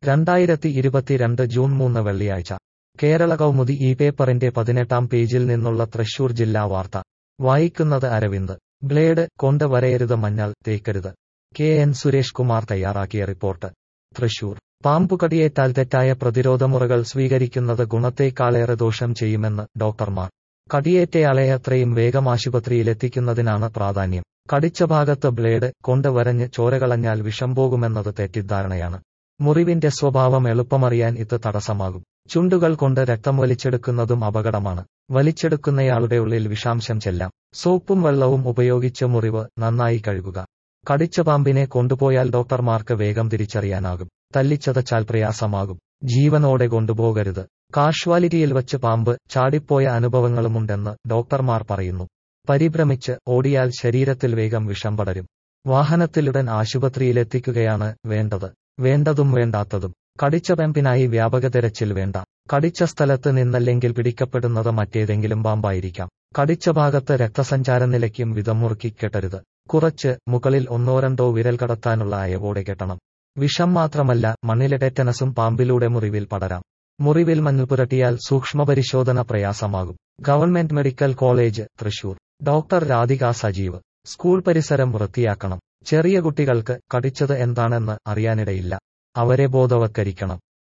രണ്ടായിരത്തി ഇരുപത്തിരണ്ട് ജൂൺ മൂന്ന് വെള്ളിയാഴ്ച കേരള കൗമുദി ഈ പേപ്പറിന്റെ പതിനെട്ടാം പേജിൽ നിന്നുള്ള തൃശൂർ ജില്ലാ വാർത്ത വായിക്കുന്നത് അരവിന്ദ് ബ്ലേഡ് കൊണ്ട് വരയരുത് മഞ്ഞൾ തേക്കരുത് കെ എൻ സുരേഷ് കുമാർ തയ്യാറാക്കിയ റിപ്പോർട്ട് തൃശൂർ പാമ്പുകടിയേറ്റാൽ തെറ്റായ പ്രതിരോധമുറകൾ സ്വീകരിക്കുന്നത് ഗുണത്തേക്കാളേറെ ദോഷം ചെയ്യുമെന്ന് ഡോക്ടർമാർ കടിയേറ്റയാളെ അത്രയും വേഗം ആശുപത്രിയിലെത്തിക്കുന്നതിനാണ് പ്രാധാന്യം കടിച്ച ഭാഗത്ത് ബ്ലേഡ് കൊണ്ട് വരഞ്ഞ് ചോരകളഞ്ഞാൽ വിഷം പോകുമെന്നത് തെറ്റിദ്ധാരണയാണ് മുറിവിന്റെ സ്വഭാവം എളുപ്പമറിയാൻ ഇത് തടസ്സമാകും ചുണ്ടുകൾ കൊണ്ട് രക്തം വലിച്ചെടുക്കുന്നതും അപകടമാണ് വലിച്ചെടുക്കുന്നയാളുടെ ഉള്ളിൽ വിഷാംശം ചെല്ലാം സോപ്പും വെള്ളവും ഉപയോഗിച്ച് മുറിവ് നന്നായി കഴുകുക കടിച്ച പാമ്പിനെ കൊണ്ടുപോയാൽ ഡോക്ടർമാർക്ക് വേഗം തിരിച്ചറിയാനാകും തല്ലിച്ചതച്ചാൽ പ്രയാസമാകും ജീവനോടെ കൊണ്ടുപോകരുത് കാഷ്വാലിറ്റിയിൽ വച്ച് പാമ്പ് ചാടിപ്പോയ അനുഭവങ്ങളുമുണ്ടെന്ന് ഡോക്ടർമാർ പറയുന്നു പരിഭ്രമിച്ച് ഓടിയാൽ ശരീരത്തിൽ വേഗം വിഷം പടരും വാഹനത്തിലുടൻ ആശുപത്രിയിലെത്തിക്കുകയാണ് വേണ്ടത് വേണ്ടതും വേണ്ടാത്തതും കടിച്ച പാമ്പിനായി വ്യാപക തെരച്ചിൽ വേണ്ട കടിച്ച സ്ഥലത്ത് നിന്നല്ലെങ്കിൽ പിടിക്കപ്പെടുന്നത് മറ്റേതെങ്കിലും പാമ്പായിരിക്കാം കടിച്ച ഭാഗത്ത് രക്തസഞ്ചാരം നിലയ്ക്കും വിധം മുറുക്കി കെട്ടരുത് കുറച്ച് മുകളിൽ ഒന്നോ രണ്ടോ വിരൽ കടത്താനുള്ള അയവോടെ കെട്ടണം വിഷം മാത്രമല്ല മണ്ണിലെ ടെറ്റനസും പാമ്പിലൂടെ മുറിവിൽ പടരാം മുറിവിൽ മഞ്ഞൾ പുരട്ടിയാൽ സൂക്ഷ്മപരിശോധന പ്രയാസമാകും government medical college Thrissur doctor Radhika Sajeev school പരിസരം വൃത്തിയാക്കണം ചെറിയ കുട്ടികൾക്ക് കടിച്ചത് എന്താണെന്ന് അറിയാനിടയില്ല അവരെ ബോധവത്കരിക്കണം